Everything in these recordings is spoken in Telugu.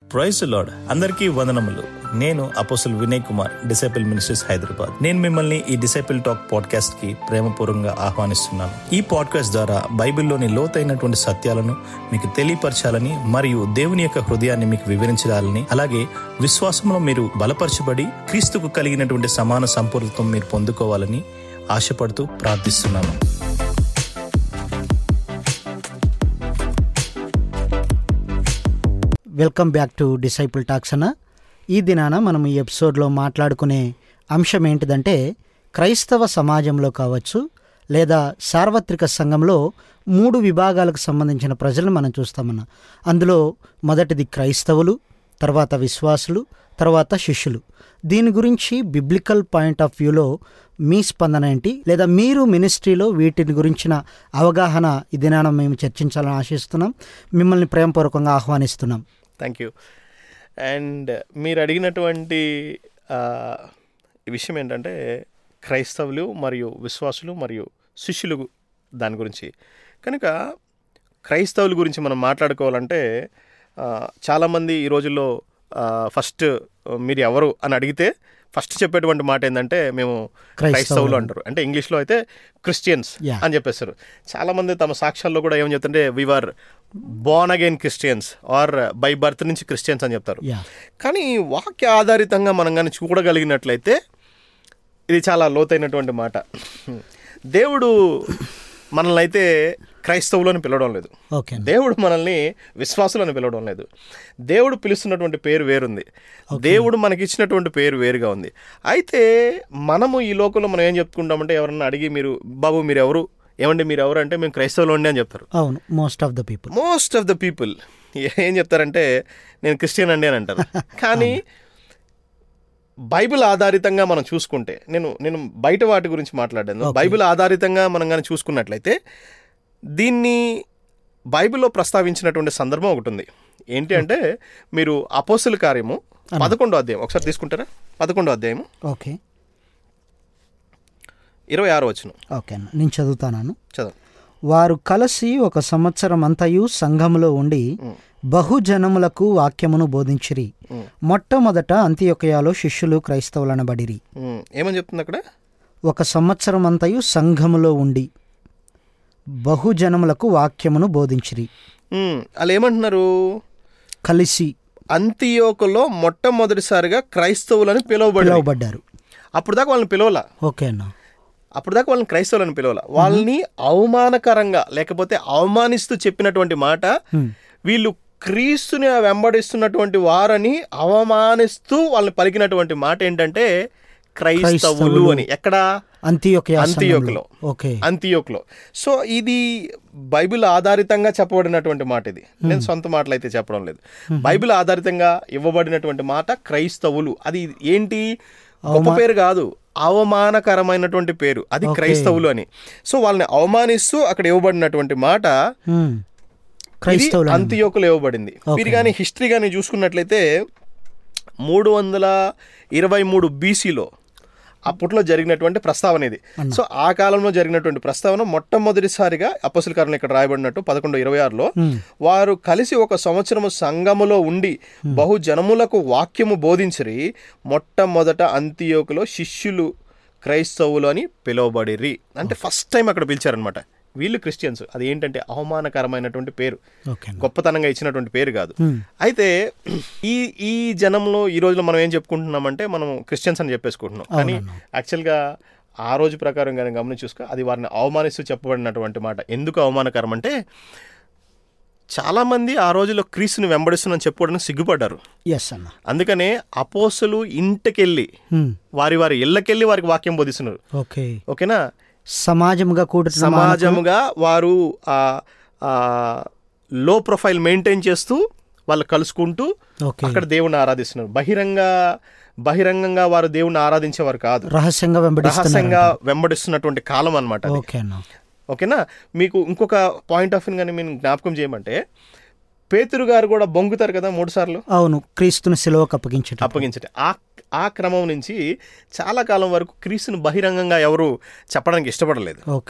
ప్రైస్ లార్డ్ అందరికీ వందనములు నేను apostle Vinay Kumar disciple ministries Hyderabad నేను మిమ్మల్ని ఈ డిసైపుల్ టాక్ పాడ్కాస్ట్ కి ప్రేమపూర్వకంగా ఆహ్వానిస్తున్నాను ఈ పాడ్కాస్ట్ ద్వారా బైబిల్లోని లోతైనటువంటి సత్యాలను మీకు తెలియపరచాలని మరియు దేవుని యొక్క హృదయాన్ని మీకు వివరించాలని అలాగే విశ్వాసంలో మీరు బలపరచబడి క్రీస్తుకు కలిగినటువంటి సమాన సంపూర్ణత్వం మీరు పొందుకోవాలని ఆశపడుతూ ప్రార్థిస్తున్నాను welcome back to disciple talks అన్న ఈ దినాన మనం ఈ ఎపిసోడ్లో మాట్లాడుకునే అంశం ఏంటిదంటే క్రైస్తవ సమాజంలో కావచ్చు లేదా సార్వత్రిక సంఘంలో మూడు విభాగాలకు సంబంధించిన ప్రజలను మనం చూస్తామన్న అందులో మొదటిది క్రైస్తవులు తర్వాత విశ్వాసులు తర్వాత శిష్యులు దీని గురించి బిబ్లికల్ పాయింట్ ఆఫ్ వ్యూలో మీ స్పందన ఏంటి లేదా మీరు మినిస్ట్రీలో వీటిని గురించిన అవగాహన ఈ దినాన మేము చర్చించాలని ఆశిస్తున్నాం మిమ్మల్ని ప్రేమపూర్వకంగా ఆహ్వానిస్తున్నాం థ్యాంక్ యూ అండ్ మీరు అడిగినటువంటి ఆ, విషయం ఏంటంటే క్రైస్తవులు మరియు విశ్వాసులు మరియు శిష్యులు దాని గురించి కనుక క్రైస్తవుల గురించి మనం మాట్లాడుకోవాలంటే ఆ, చాలామంది ఈ రోజుల్లో ఆ, ఫస్ట్ మీరు ఎవరు అని అడిగితే ఫస్ట్ చెప్పేటువంటి మాట ఏంటంటే మేము క్రైస్తవులు అంటారు అంటే ఇంగ్లీష్లో అయితే క్రిస్టియన్స్ Yeah. అని చెప్పేస్తారు చాలామంది తమ సాక్ష్యాల్లో కూడా ఏం చెప్తుంటే we were born again Christians or by birth నుంచి క్రిస్టియన్స్ అని చెప్తారు యా కానీ వాక్య ఆధారితంగా మనం కానీ చూడగలిగినట్లయితే ఇది చాలా లోతైనటువంటి మాట దేవుడు మనల్ని అయితే క్రైస్తవులు అని పిలవడం లేదు ఓకే దేవుడు మనల్ని విశ్వాసులు అని పిలవడం లేదు దేవుడు పిలుస్తున్నటువంటి పేరు వేరుంది దేవుడు మనకి ఇచ్చినటువంటి పేరు వేరుగా ఉంది అయితే మనము ఈ లోకంలో మనం ఏం చెప్పుకుంటామంటే ఎవరన్నా అడిగి మీరు బాబు మీరు ఎవరు ఏమండి మీరు ఎవరు అంటే మేము క్రైస్తవులు అండి అని చెప్తారు అవును most of the people most of the people ఏం చెప్తారంటే నేను క్రిస్టియన్ అండి అని అంటారు కానీ బైబిల్ ఆధారితంగా మనం చూసుకుంటే నేను నేను బయట వాటి గురించి మాట్లాడాను బైబిల్ ఆధారితంగా మనం కానీ చూసుకున్నట్లయితే దీన్ని బైబిల్లో ప్రస్తావించినటువంటి సందర్భం ఒకటి ఉంది ఏంటి అంటే మీరు అపోస్తుల కార్యము పదకొండో అధ్యాయం ఒకసారి తీసుకుంటారా పదకొండో అధ్యాయము ఓకే ఇరవై ఆరో వచ్చిన ఓకే అన్న నేను చదువుతాను చదవండి వారు కలిసి ఒక సంవత్సరం అంతయు సంఘములో ఉండి బహుజనములకు వాక్యమును బోధించిరి మొట్టమొదట అంత్యొకయాలో శిష్యులు క్రైస్తవులనబడిరి ఉమ్, ఏమని చెప్తుంది అక్కడ ఒక సంవత్సరం అంతయు సంఘములో ఉండి బహుజనములకు వాక్యమును బోధించిరి ఉమ్, వాళ్ళు ఏమంటున్నారు కలిసి అంతియోకులో మొట్టమొదటిసారిగా క్రైస్తవులని పిలువబడి పిలువబడ్డారు అప్పుడు దాకా వాళ్ళని పిలవలా ఓకే అన్న అప్పుడు దాకా వాళ్ళని క్రైస్తవులని పిలవలా వాళ్ళని అవమానకరంగా లేకపోతే అవమానిస్తూ చెప్పినటువంటి మాట వీళ్ళు క్రీస్తుని వెంబడిస్తున్నటువంటి వారని అవమానిస్తూ వాళ్ళని పలికినటువంటి మాట ఏంటంటే క్రైస్తవులు అని ఎక్కడ అంత్యొకయా అంత్యోకులో ఓకే అంతియోక్లో సో ఇది బైబిల్ ఆధారితంగా చెప్పబడినటువంటి మాట ఇది నేను సొంత మాటలు అయితే చెప్పడం లేదు బైబిల్ ఆధారితంగా ఇవ్వబడినటువంటి మాట క్రైస్తవులు అది ఏంటి గొప్ప పేరు కాదు అవమానకరమైనటువంటి పేరు అది క్రైస్తవులు అని సో వాళ్ళని అవమానిస్తూ అక్కడ ఇవ్వబడినటువంటి మాట హ్మ్. ఇది క్రైస్తవులు అంత్యోకులు ఇవ్వబడింది మీరు కానీ హిస్టరీ కానీ చూసుకున్నట్లయితే మూడు వందల ఇరవై మూడు బీసీలో అప్పట్లో జరిగినటువంటి ప్రస్తావన ఇది సో ఆ కాలంలో జరిగినటువంటి ప్రస్తావన మొట్టమొదటిసారిగా అప్పసుల కాలంలో ఇక్కడ రాయబడినట్టు పదకొండు ఇరవై ఆరులో వారు కలిసి ఒక సంవత్సరము సంఘములో ఉండి బహుజనములకు వాక్యము బోధించిరి మొట్టమొదట అంత్యోకులో శిష్యులు క్రైస్తవులు అని పిలువబడిరి అంటే ఫస్ట్ టైం అక్కడ పిలిచారనమాట వీళ్ళు క్రిస్టియన్స్ అది ఏంటంటే అవమానకరమైనటువంటి పేరు ఓకే అన్న గొప్పతనంగా ఇచ్చినటువంటి పేరు కాదు అయితే ఈ ఈ జనంలో ఈ రోజులో మనం ఏం చెప్పుకుంటున్నామంటే మనం క్రిస్టియన్స్ అని చెప్పేసుకుంటున్నాం కానీ యాక్చువల్గా ఆ రోజు ప్రకారం కానీ గమనించి చూసుకో అది వారిని అవమానిస్తూ చెప్పబడినటువంటి మాట ఎందుకు అవమానకరం అంటే చాలామంది ఆ రోజుల్లో క్రీస్తుని వెంబడిస్తున్నాను చెప్పుకోవడానికి సిగ్గుపడ్డారు ఎస్ అన్న అందుకనే అపోసలు ఇంటికెళ్ళి హ్మ్. వారి వారి ఇళ్ళకెళ్ళి వారికి వాక్యం బోధిస్తున్నారు ఓకే ఓకేనా సమాజముగా కూడుతున్న సమాజముగా వారు ఆ ఆ లో ప్రొఫైల్ మెయింటైన్ చేస్తూ వాళ్ళు కలుసుకుంటూ ఓకే అక్కడ దేవుణ్ణి ఆరాధిస్తున్నారు బహిరంగ బహిరంగంగా వారు దేవుణ్ణి ఆరాధించేవారు కాదు రహస్యంగా వెంబడిస్తున్నారు రహస్యంగా వెంబడిస్తున్నటువంటి కాలం అన్నమాట అది. ఓకే అన్న ఓకేనా మీకు ఇంకొక పాయింట్ ఆఫ్ కానీ మేము జ్ఞాపకం చేయమంటే పేతురు గారు కూడా బొంగుతారు కదా మూడు సార్లు అవును క్రీస్తుని సిలువకు అప్పగించట అప్పగించటే ఆ ఆ క్రమం నుంచి చాలా కాలం వరకు క్రీస్తుని బహిరంగంగా ఎవరు చెప్పడానికి ఇష్టపడలేదు ఓకే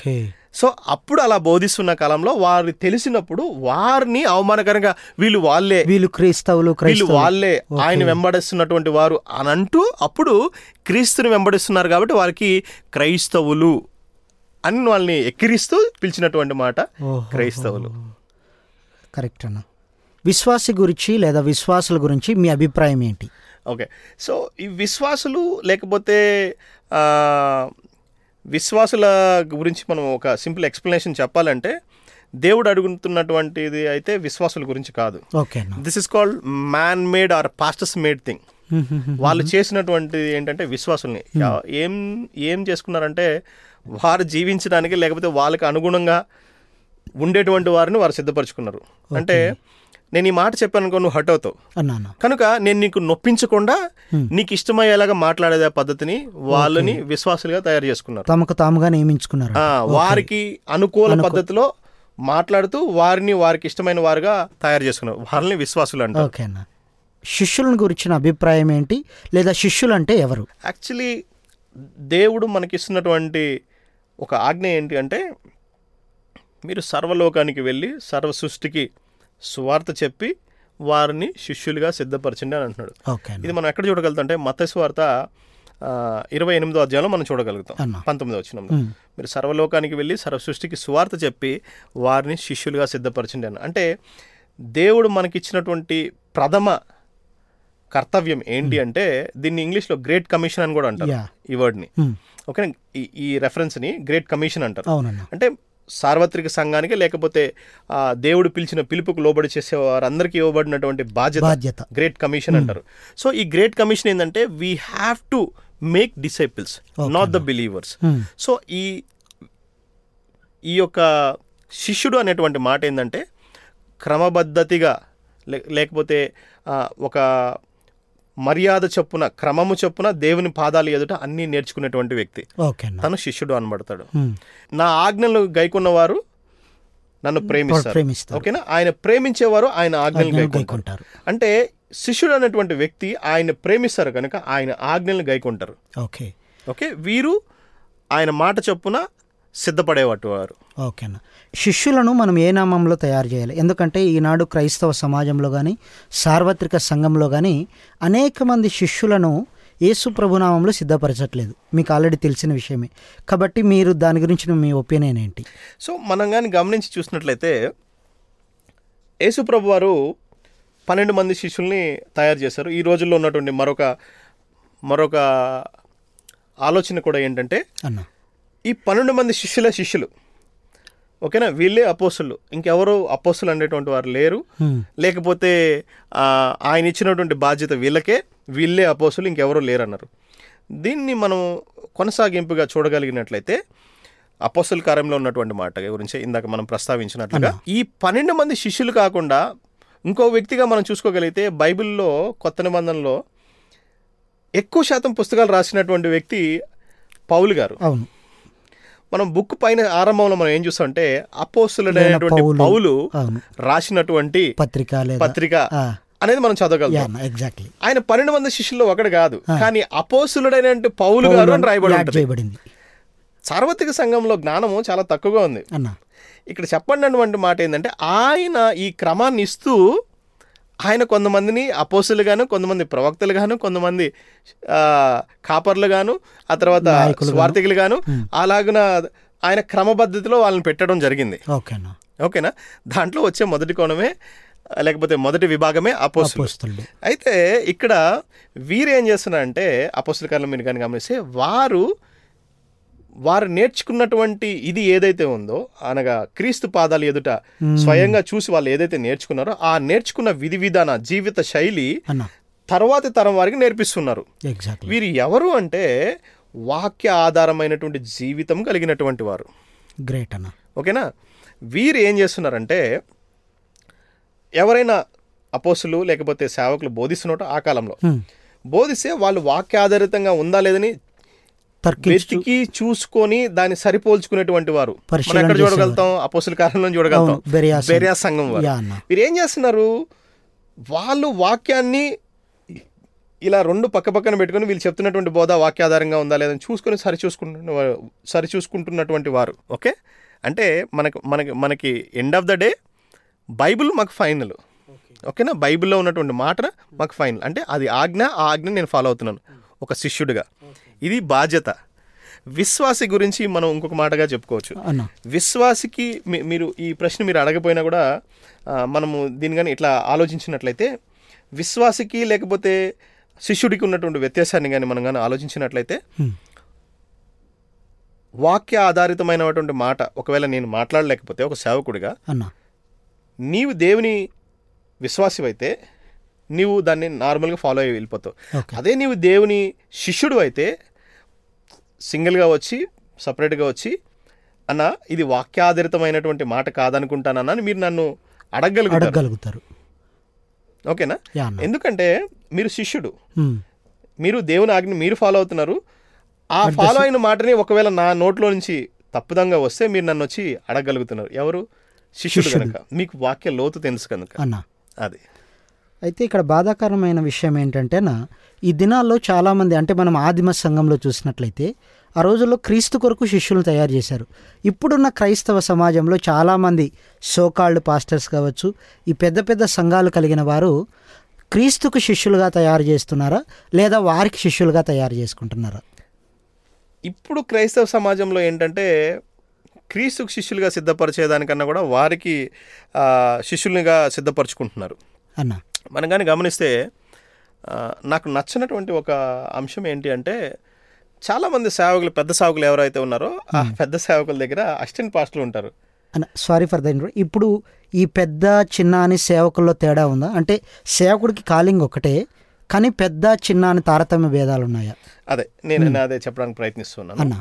సో అప్పుడు అలా బోధిస్తున్న కాలంలో వారు తెలిసినప్పుడు వారిని అవమానకరంగా వీళ్ళు వాళ్ళే వీళ్ళు క్రైస్తవులు వీళ్ళు క్రైస్తవులు వాళ్ళే ఆయన వెంబడిస్తున్నటువంటి వారు అని అంటూ అప్పుడు క్రీస్తుని వెంబడిస్తున్నారు కాబట్టి వారికి క్రైస్తవులు అని వాళ్ళని ఎక్కిరిస్తూ పిలిచినటువంటి మాట ఓహో. క్రైస్తవులు కరెక్ట్ అన్న విశ్వాసి గురించి లేదా విశ్వాసుల గురించి మీ అభిప్రాయం ఏంటి ఓకే సో ఈ విశ్వాసులు లేకపోతే ఆ, విశ్వాసుల గురించి మనం ఒక సింపుల్ ఎక్స్ప్లెనేషన్ చెప్పాలంటే దేవుడు అడుగుతున్నటువంటిది అయితే విశ్వాసుల గురించి కాదు ఓకే అన్న this is called man made or pastors made thing వాళ్ళు చేసినటువంటి ఏంటంటే విశ్వాసుల్ని యా- ఏం ఏం చేసుకున్నారంటే వారు జీవించడానికి లేకపోతే వాళ్ళకి అనుగుణంగా ఉండేటువంటి వారిని వారు సిద్ధపరచుకున్నారు అంటే నేను ఈ మాట చెప్పాను అనుకో నువ్వు హట్ అవుతావు అన్నా అన్న కనుక నేను నీకు నొప్పించకుండా నీకు ఇష్టమయ్యేలాగా మాట్లాడేదే ఆ పద్ధతిని వాళ్ళని విశ్వాసులుగా తయారు చేసుకున్నారు తమకు తాముగా నియమించుకున్నారు ఆ, వారికి అనుకూల పద్ధతిలో మాట్లాడుతూ వారిని వారికి ఇష్టమైన వారుగా తయారు చేసుకున్నారు వాళ్ళని విశ్వాసులు అంటారు ఓకే అన్న శిష్యులను గురించిన అభిప్రాయం ఏంటి లేదా శిష్యులు అంటే ఎవరు యాక్చువల్లీ దేవుడు మనకిస్తున్నటువంటి ఒక ఆజ్ఞ ఏంటి అంటే మీరు సర్వలోకానికి వెళ్ళి సర్వ సృష్టికి సువార్త చెప్పి వారిని శిష్యులుగా సిద్ధపరచండి అని అంటున్నాడు ఓకే అన్న ఇది మనం ఎక్కడ చూడగలుగుతాం అంటే మత స్వార్త ఇరవై ఎనిమిదో అధ్యాయంలో మనం చూడగలుగుతాం అన్న. పంతొమ్మిదో వచ్చినంలో మీరు సర్వలోకానికి వెళ్ళి సర్వ సృష్టికి సువార్త చెప్పి వారిని శిష్యులుగా సిద్ధపరచండి అని అంటే దేవుడు మనకిచ్చినటువంటి ప్రథమ కర్తవ్యం ఏంటి అంటే దీన్ని ఇంగ్లీష్లో గ్రేట్ కమిషన్ అని కూడా అంటారు Yeah. ఈ వర్డ్ని Hmm. ఓకే ఈ ఈ రెఫరెన్స్ని గ్రేట్ కమిషన్ అంటారు అవునన్న అంటే సార్వత్రిక సంఘానికి లేకపోతే ఆ, దేవుడు పిలిచిన పిలుపుకు లోబడి చేసే వారందరికీ ఇవ్వబడినటువంటి బాధ్యత బాధ్యత గ్రేట్ కమిషన్ అంటారు సో ఈ గ్రేట్ కమిషన్ ఏంటంటే we have to make disciples not the believers Hmm. So ఈ ఈ యొక్క శిష్యుడు అనేటువంటి మాట ఏంటంటే క్రమబద్ధతిగా లే- లేకపోతే ఆ, ఒక మర్యాద చొప్పున క్రమము చొప్పున దేవుని పాదాలు ఎదుట అన్నీ నేర్చుకునేటువంటి వ్యక్తి ఓకే అన్న తను శిష్యుడు అనబడతాడు Hmm. నా ఆజ్ఞలు గైకున్నవారు నన్ను ప్రేమిస్తారు ప్రేమిస్తారు ఓకేనా ఆయన ప్రేమించేవారు ఆయన ఆజ్ఞలు ఆజ్ఞలు గైకుంటారు గైకుంటారు అంటే శిష్యుడు అనేటువంటి వ్యక్తి ఆయన ప్రేమిస్తారు కనుక ఆయన ఆజ్ఞలను గైకుంటారు ఓకే ఓకే వీరు ఆయన మాట చొప్పున సిద్ధపడేవాటి వారు ఓకే అన్న శిష్యులను మనం ఏ నామంలో తయారు చేయాలి ఎందుకంటే ఈనాడు క్రైస్తవ సమాజంలో కానీ సార్వత్రిక సంఘంలో కానీ అనేక మంది శిష్యులను యేసు ప్రభునామంలో సిద్ధపరచట్లేదు మీకు ఆల్రెడీ తెలిసిన విషయమే కాబట్టి మీరు దాని గురించి మీ ఒపీనియన్ ఏంటి సో మనం కానీ గమనించి చూసినట్లయితే యేసుప్రభు వారు పన్నెండు మంది శిష్యుల్ని తయారు చేశారు ఈ రోజుల్లో ఉన్నటువంటి మరొక మరొక ఆలోచన కూడా ఏంటంటే అన్న ఈ పన్నెండు మంది శిష్యుల శిష్యులు ఓకేనా వీళ్ళే అపోస్తులు ఇంకెవరు అపోస్తులు అనేటువంటి వారు లేరు హ్మ్. లేకపోతే ఆ, ఆయన ఇచ్చినటువంటి బాధ్యత వీళ్ళకే వీళ్ళే అపోసులు ఇంకెవరూ లేరన్నారు దీన్ని మనం కొనసాగింపుగా చూడగలిగినట్లయితే అపోస్తుల కార్యంలో ఉన్నటువంటి మాట గురించి ఇందాక మనం ప్రస్తావించినట్లుగా ఈ పన్నెండు మంది శిష్యులు కాకుండా ఇంకో వ్యక్తిగా మనం చూసుకోగలిగితే బైబిల్లో కొత్త నిబంధనలో ఎక్కువ శాతం పుస్తకాలు రాసినటువంటి వ్యక్తి పౌలు గారు అవును మనం బుక్ పైన ఆరంభంలో మనం ఏం చూస్తామంటే అపోస్తులైనటువంటి పౌలు. పౌలు అవును రాసినటువంటి పత్రిక లేదా పత్రిక ఆ, అనేది మనం చదవగలుగుతాం యా అన్న ఎగ్జాక్ట్లీ ఆయన పన్నెండు మంది శిష్యుల్లో ఒకడు కాదు కానీ అపోసులుడైన పౌలు గారు అని రాయబడి యాడ్ ఉంటుంది చేయబడింది సార్వత్రిక సంఘంలో జ్ఞానము చాలా తక్కువగా ఉంది అన్న ఇక్కడ చెప్పండి మాట ఏంటంటే ఆయన ఈ క్రమాన్ని ఇస్తూ ఆయన కొంతమందిని అపోసులు గాను కొంతమంది ప్రవక్తలు గాను కొంతమంది ఆ, కాపర్లు గాను ఆ తర్వాత స్వార్థికులు గాను అలాగున ఆయన క్రమపద్ధతిలో వాళ్ళని పెట్టడం జరిగింది ఓకే అన్న ఓకేనా దాంట్లో వచ్చే మొదటి కోణమే ఆ, లేకపోతే మొదటి విభాగమే అపోసులు అపోస్తులుడు అయితే ఇక్కడ వీరు ఏం చేస్తున్నారంటే అపోస్తుల కాలంలో మీరు కానీ గమనిస్తే వారు వారు నేర్చుకున్నటువంటి ఇది ఏదైతే ఉందో అనగా క్రీస్తు పాదాలు ఎదుట స్వయంగా చూసి వాళ్ళు ఏదైతే నేర్చుకున్నారో ఆ నేర్చుకున్న విధి విధాన జీవిత శైలి అన్న తర్వాతి తరం వారికి నేర్పిస్తున్నారు ఎగ్జాక్ట్లీ వీరు ఎవరు అంటే వాక్య ఆధారమైనటువంటి జీవితం కలిగినటువంటి వారు గ్రేట్ అన్న ఓకేనా వీరు ఏం చేస్తున్నారంటే ఎవరైనా అపోసులు లేకపోతే సేవకులు బోధిస్తున్నట్టు ఆ కాలంలో హ్మ్. బోధిస్తే వాళ్ళు వాక్యాధారితంగా ఉందా లేదని తర్కించు వెతికి చూసుకొని దాన్ని సరిపోల్చుకునేటువంటి వారు మనం పరిశీలన ఎక్కడ చేసేవారు. చూడగలుగుతాం అపోసుల కాలంలో చూడగలుగుతాం అవును, బెరియా సంఘం. బెరియా సంఘం వారు యా అన్న వీరు ఏం చేస్తున్నారు వాళ్ళు వాక్యాన్ని ఇలా రెండు పక్క పక్కన పెట్టుకొని వీళ్ళు చెప్తున్నటువంటి బోధ వాక్యాధారంగా ఉందా లేదని చూసుకొని సరి చూసుకుంటున్న సరి చూసుకుంటున్నటువంటి వారు ఓకే అంటే మనకు మనకి మనకి end of the day Bible మాకు ఫైనల్ ఓకేనా బైబిల్లో ఉన్నటువంటి మాట మాకు ఫైనల్ అంటే అది ఆజ్ఞ ఆ ఆజ్ఞ నేను ఫాలో అవుతున్నాను ఒక శిష్యుడిగా ఇది బాధ్యత విశ్వాసి గురించి మనం ఇంకొక మాటగా చెప్పుకోవచ్చు అన్న విశ్వాసికి మీ- మీరు ఈ ప్రశ్న మీరు అడగపోయినా కూడా ఆ, మనము దీని కానీ ఇట్లా ఆలోచించినట్లయితే విశ్వాసికి లేకపోతే శిష్యుడికి ఉన్నటువంటి వ్యత్యాసాన్ని కానీ మనం కానీ ఆలోచించినట్లయితే హ్మ్. వాక్య ఆధారితమైనటువంటి మాట ఒకవేళ నేను మాట్లాడలేకపోతే ఒక సేవకుడిగా అన్న నీవు దేవుని విశ్వాసివైతే నీవు దాన్ని నార్మల్గా ఫాలో అయ్యి వెళ్ళిపోతావు ఓకే అదే నీవు దేవుని శిష్యుడు అయితే సింగిల్గా వచ్చి సపరేట్గా వచ్చి అన్న ఇది వాక్యాధారితమైనటువంటి మాట కాదనుకుంటానన్నా అని మీరు నన్ను అడగగలుగుతారు అడగగలుగుతారు ఓకేనా యా అన్న ఎందుకంటే మీరు శిష్యుడు హ్మ్. మీరు దేవుని ఆజ్ఞ మీరు ఫాలో అవుతున్నారు ఆ ఫాలో అయిన మాటని ఒకవేళ నా నోట్లో నుంచి తప్పుదంగా వస్తే మీరు నన్ను వచ్చి అడగగలుగుతున్నారు ఎవరు శిష్యుడు కనుక మీకు వాక్య లోతు తెలుసు కనుక అన్న అది అయితే ఇక్కడ బాధాకరమైన విషయం ఏంటంటేనా ఈ దినాల్లో చాలామంది అంటే మనం ఆదిమ సంఘంలో చూసినట్లయితే ఆ రోజుల్లో క్రీస్తు కొరకు శిష్యులను తయారు చేశారు ఇప్పుడున్న క్రైస్తవ సమాజంలో చాలామంది సోకాళ్ళు పాస్టర్స్ కావచ్చు ఈ పెద్ద పెద్ద సంఘాలు కలిగిన వారు క్రీస్తుకు శిష్యులుగా తయారు చేస్తున్నారా లేదా వారికి శిష్యులుగా తయారు చేసుకుంటున్నారా ఇప్పుడు క్రైస్తవ సమాజంలో ఏంటంటే క్రీస్తుకు శిష్యులుగా సిద్ధపరిచేదానికన్నా కూడా వారికి ఆ, శిష్యులుగా సిద్ధపరచుకుంటున్నారు అన్న మనం కానీ గమనిస్తే ఆ, నాకు నచ్చినటువంటి ఒక అంశం ఏంటి అంటే చాలామంది సేవకులు పెద్ద సేవకులు ఎవరైతే ఉన్నారో ఆ పెద్ద సేవకుల దగ్గర అసిస్టెంట్ పాస్టర్లు ఉంటారు అన్న సారీ ఫర్ ద ఇప్పుడు ఈ పెద్ద చిన్న అని సేవకుల్లో తేడా ఉందా అంటే సేవకుడికి కాలింగ్ ఒకటే కానీ పెద్ద చిన్న అని తారతమ్య భేదాలు ఉన్నాయా అదే నేను నేను అదే చెప్పడానికి ప్రయత్నిస్తున్నాను అన్న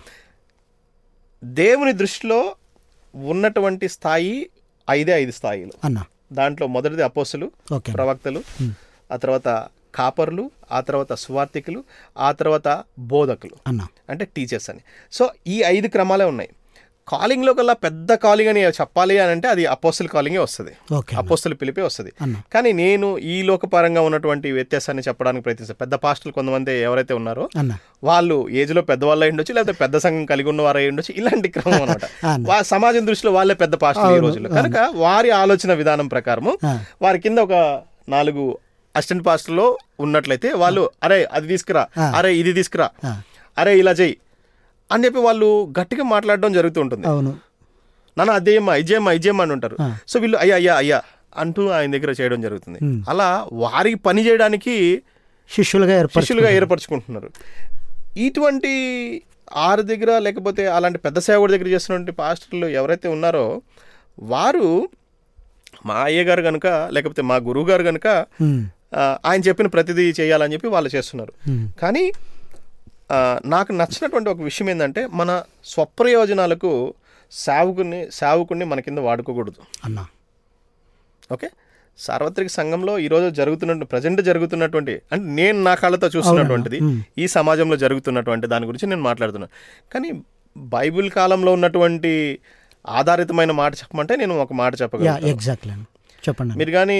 దేవుని దృష్టిలో ఉన్నటువంటి స్థాయి ఐదే ఐదు స్థాయిలు అన్న దాంట్లో మొదటిది అపోసులు ఓకే ప్రవక్తలు ఆ తర్వాత కాపర్లు ఆ తర్వాత సువార్థికులు ఆ తర్వాత బోధకులు అన్న అంటే టీచర్స్ అని సో ఈ ఐదు క్రమాలే ఉన్నాయి కాలింగ్లో కల్లా పెద్ద కాలింగ్ అని చెప్పాలి అని అంటే అది అపోస్తుల కాలింగే వస్తుంది ఓకే అన్న. అపోస్తుల పిలిపే వస్తుంది అన్న కానీ నేను ఈ లోకపరంగా ఉన్నటువంటి వ్యత్యాసాన్ని చెప్పడానికి ప్రయత్నిస్తాను పెద్ద పాస్టర్లు కొంతమంది ఎవరైతే ఉన్నారో అన్న వాళ్ళు ఏజ్లో పెద్దవాళ్ళు అయి ఉండొచ్చు లేకపోతే పెద్ద సంఘం కలిగి ఉన్న వారు అయి ఉండొచ్చు ఇలాంటి క్రమం అనమాట అన్న. వా సమాజం దృష్టిలో వాళ్ళే పెద్ద పాస్టర్లు ఈ రోజుల్లో కనుక వారి ఆలోచన విధానం ప్రకారము ఆ. వారి కింద ఒక నాలుగు అసిస్టెంట్ పాస్టర్లో ఉన్నట్లయితే వాళ్ళు అరే అది తీసుకురా అరే ఇది తీసుకురా ఆ. అరే ఇలా చెయ్యి అని చెప్పి వాళ్ళు గట్టిగా మాట్లాడడం జరుగుతూ ఉంటుంది అవును నాన్న అదేమ్మా ఇజేమ్మా ఇజేమ్మా అని ఉంటారు సో వీళ్ళు అయ్యా అయ్యా అయ్యా అంటూ ఆయన దగ్గర చేయడం జరుగుతుంది అలా వారికి పని చేయడానికి శిష్యులుగా ఏర్పరచు శిష్యులుగా ఏర్పరచుకుంటున్నారు ఇటువంటి ఆరు దగ్గర లేకపోతే అలాంటి పెద్ద సేవకుడి దగ్గర చేస్తున్నటువంటి పాస్టర్లు ఎవరైతే ఉన్నారో వారు మా అయ్య గారు కనుక లేకపోతే మా గురువు గారు కనుక ఉమ్, ఆ, ఆయన చెప్పిన ప్రతిదీ చేయాలని చెప్పి వాళ్ళు చేస్తున్నారు కానీ ఆ, నాకు నచ్చినటువంటి ఒక విషయం ఏంటంటే మన స్వప్రయోజనాలకు సేవకుని సేవకుని మన కింద వాడుకోకూడదు అన్న ఓకే సార్వత్రిక సంఘంలో ఈరోజు జరుగుతున్న ప్రజెంట్ జరుగుతున్నటువంటి అంటే నేను నా కళ్ళతో చూస్తున్నటువంటిది ఈ సమాజంలో జరుగుతున్నటువంటి దాని గురించి నేను మాట్లాడుతున్నాను కానీ బైబిల్ కాలంలో ఉన్నటువంటి ఆధారితమైన మాట చెప్పమంటే నేను ఒక మాట యా చెప్పగలను ఎగ్జాక్ట్లీ అన్న చెప్పండి అన్న. మీరు కానీ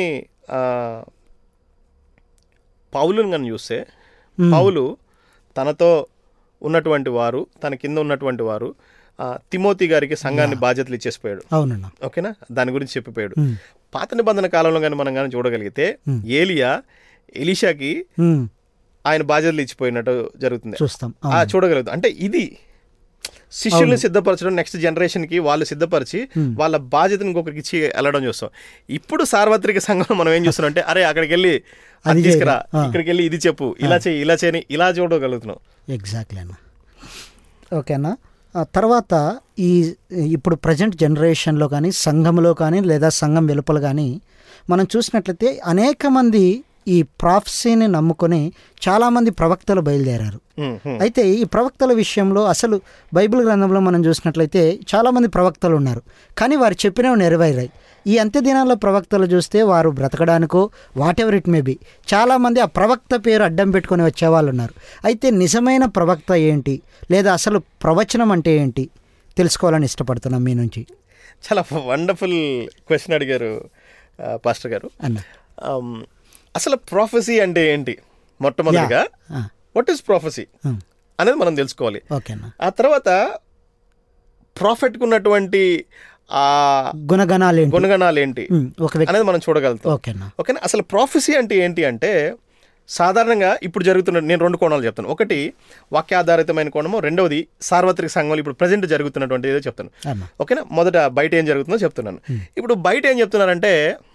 పౌలుని కానీ చూస్తే పౌలు తనతో ఉన్నటువంటి వారు తన కింద ఉన్నటువంటి వారు ఆ, తిమోతి గారికి సంఘాన్ని బాధ్యతలు ఇచ్చేసిపోయాడు అవునన్న ఓకేనా దాని గురించి చెప్పిపోయాడు పాత నిబంధన కాలంలో కానీ మనం కానీ చూడగలిగితే ఏలియా ఎలీషాకి ఉమ్, ఆయన బాధ్యతలు ఇచ్చిపోయినట్టు జరుగుతుంది చూస్తాం ఆ చూడగలుగుతాం అంటే ఇది శిష్యుల్ని సిద్ధపరచడం నెక్స్ట్ జనరేషన్ కి వాళ్ళు సిద్ధపరిచి వాళ్ళ బాధ్యతను ఇంకొకరికి ఇచ్చి వెళ్ళడం చూస్తాం ఇప్పుడు సార్వత్రిక సంఘం మనం ఏం చూస్తున్నాం అంటే అరే అక్కడికి వెళ్ళి అది తీసుకురా ఇక్కడికి వెళ్ళి ఇది చెప్పు ఇలా చేయి ఇలా చేయని ఇలా చూడగలుగుతున్నాం ఎగ్జాక్ట్లీ అన్న ఓకేనా ఆ తర్వాత ఈ ఇప్పుడు ప్రజెంట్ జనరేషన్లో కానీ సంఘంలో కానీ లేదా సంఘం వెలుపల కానీ మనం చూసినట్లయితే అనేక మంది ఈ ప్రాఫ్సీని నమ్ముకొని చాలామంది ప్రవక్తలు బయలుదేరారు ఉమ్, ఉమ్. అయితే ఈ ప్రవక్తల విషయంలో అసలు బైబిల్ గ్రంథంలో మనం చూసినట్లయితే చాలామంది ప్రవక్తలు ఉన్నారు కానీ వారు చెప్పినవి నెరవేరాయి ఈ అంత్య దినాల్లో ప్రవక్తలు చూస్తే వారు బ్రతకడానికో whatever it may be చాలామంది ఆ ప్రవక్త పేరు అడ్డం పెట్టుకొని వచ్చేవాళ్ళు ఉన్నారు అయితే నిజమైన ప్రవక్త ఏంటి లేదా అసలు ప్రవచనం అంటే ఏంటి తెలుసుకోవాలని ఇష్టపడుతున్నాం మీ నుంచి చాలా వండర్ఫుల్ క్వశ్చన్ అడిగారు ఆ, పాస్టర్ గారు అన్న Um, అసలు ప్రాఫెసీ అంటే ఏంటి మొట్టమొదటిగా వాట్ ఈస్ ప్రాఫెసీ ఉమ్, అనేది మనం తెలుసుకోవాలి ఓకే అన్న ఆ తర్వాత ప్రాఫిట్కి ఉన్నటువంటి ఆ గుణగణాలు ఏంటి గుణగణాలు ఏంటి ఉమ్, ఒక వ్యక్తి అనేది మనం చూడగలుగుతాం ఓకేనా ఓకేనా అసలు ప్రాఫెసీ అంటే ఏంటి అంటే సాధారణంగా ఇప్పుడు జరుగుతున్న నేను రెండు కోణాలు చెప్తాను ఒకటి వాక్యాధారితమైన కోణము రెండవది సార్వత్రిక సంఘంలో ఇప్పుడు ప్రజెంట్ జరుగుతున్నటువంటి ఏదో చెప్తాను అన్న ఓకేనా మొదట బయట ఏం జరుగుతుందో చెప్తున్నాను ఇప్పుడు బయట ఏం చెప్తున్నారంటే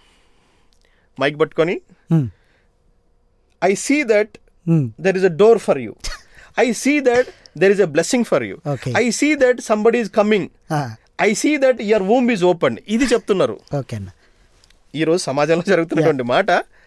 మైక్ పట్టుకొని um, I see that um, there is a door for you I see that there is a blessing for you Okay. I see that somebody is coming ah, I see that your womb is open ఇది చెప్తున్నారు ఓకేనా ఈరోజు సమాజంలో జరుగుతున్నటువంటి మాట